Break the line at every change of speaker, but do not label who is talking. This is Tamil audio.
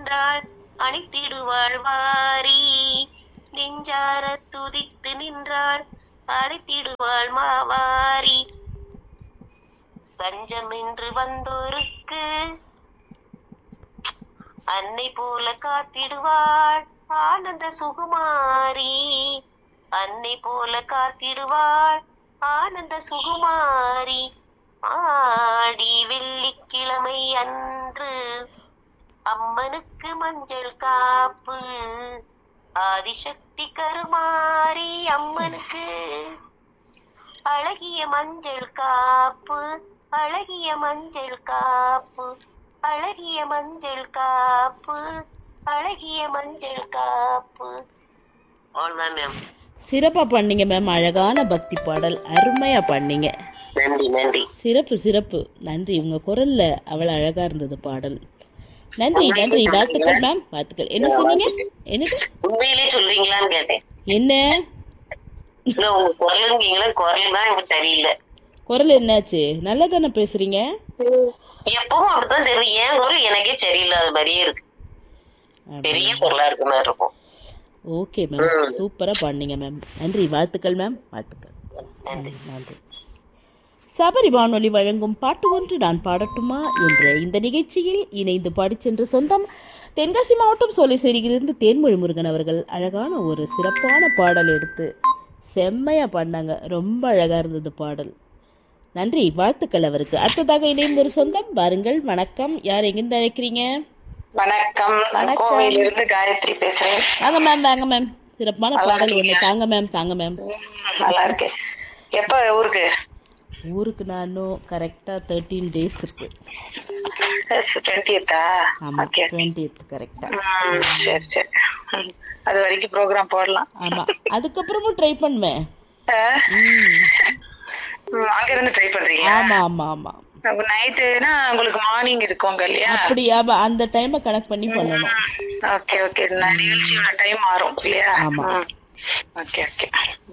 நின்றாள் அணைத்திடுவாள் வாரி நெஞ்சார துதித்து நின்றாள் அழைத்திடுவாள் மாவாரி தஞ்சம் என்று வந்தோருக்கு அன்னை போல காத்திடுவாள் ஆனந்த சுகுமாரி அன்னை போல காத்திடுவாள் ஆனந்த சுகுமாரி ஆடி வெள்ளிக்கிழமை அன்று அம்மனுக்கு மஞ்சள் காப்பு ஆதிசக்தி கருமாரி அம்மனுக்கு அழகிய மஞ்சள் காப்பு அழகிய மஞ்சள் காப்பு அழகிய மஞ்சள் காப்பு அழகிய மஞ்சள் காப்பு அவ்வளவுதான் மேம்
சிறப்பா பண்ணீங்க மேம் அழகான பக்தி பாடல் அருமையா பண்ணீங்க
நன்றி நன்றி
சிறப்பு சிறப்பு நன்றி உங்க குரல்ல அவ்வளவு அழகா இருந்தது பாடல் நன்றி நன்றி வாழ்த்துக்கள் மேம் வாழ்த்துக்கள் என்ன சொன்னீங்க என்ன
உண்மையிலே சொல்றீங்களான்னு கேட்டேன்
என்ன
இல்ல உங்க குரலுங்கீங்களா குரல் தான் இப்ப சரியில்லை
குரல் என்னாச்சு நல்லா தானே பேசுறீங்க
எப்பவும் அப்படித்தான் தெரியும் ஏன் குரல் எனக்கே சரியில்லாத மாதிரியே இருக்கு பெரிய குரலா இருக்கு மாதிரி இருக்கும்
ஓகே மேம் சூப்பரா பண்ணீங்க மேம் நன்றி வாழ்த்துக்கள் மேம் வாழ்த்துக்கள்
நன்றி
நன்றி சபரி வானொலி வழங்கும் பாட்டு ஒன்று நான் பாடட்டுமா என்ற இந்த நிகழ்ச்சியில் இணைந்து பாடிச் சென்ற சொந்தம் தென்காசி மாவட்டம் சோலைசேரியிலிருந்து தேன்மொழி முருகன் அவர்கள் அழகான ஒரு சிறப்பான பாடல் எடுத்து செம்மையா பண்ணாங்க ரொம்ப அழகா இருந்தது பாடல் நன்றி வாழ்த்துக்கள் அவருக்கு அடுத்ததாக இணையும் ஒரு சொந்தம் வாருங்கள் வணக்கம் யார் எங்கிருந்து அழைக்கிறீங்க
வணக்கம் நான்
வணக்கம்.
கோவையிலிருந்து காயத்ரி பேசுறேன்
வாங்க மேம் வாங்க மேம் சிறப்பான பாடல் ஒன்று தாங்க மேம் தாங்க மேம்
ம், நல்லா இருக்கு எப்ப ஊருக்கு
ஊருக்கு நானும் கரெக்டாக தேர்ட்டீன் டேஸ் இருக்கு
டுவெண்ட்டியத்தா
ஆமா
ஓகே
டுவெண்ட்டியத் கரெக்டா
சரி சரி ம், அது வரைக்கும் ப்ரோக்ராம் போடலாம்
ஆமா அதுக்கப்புறமும் ட்ரை பண்ணுவேன்
ஆ,
ம்.
ம், அங்க இருந்து ட்ரை பண்றீங்க
ஆமா ஆமா ஆமா
நைட்டுனா உங்களுக்கு மார்னிங் இருக்குங்க இல்லையா
அப்படி ஆமா அந்த டைமை கனெக்ட் பண்ணி பண்ணணும்
ஓகே ஓகே நிகழ்ச்சியோட டைம் மாறும் இல்லையா
ஆமா.
Okay okay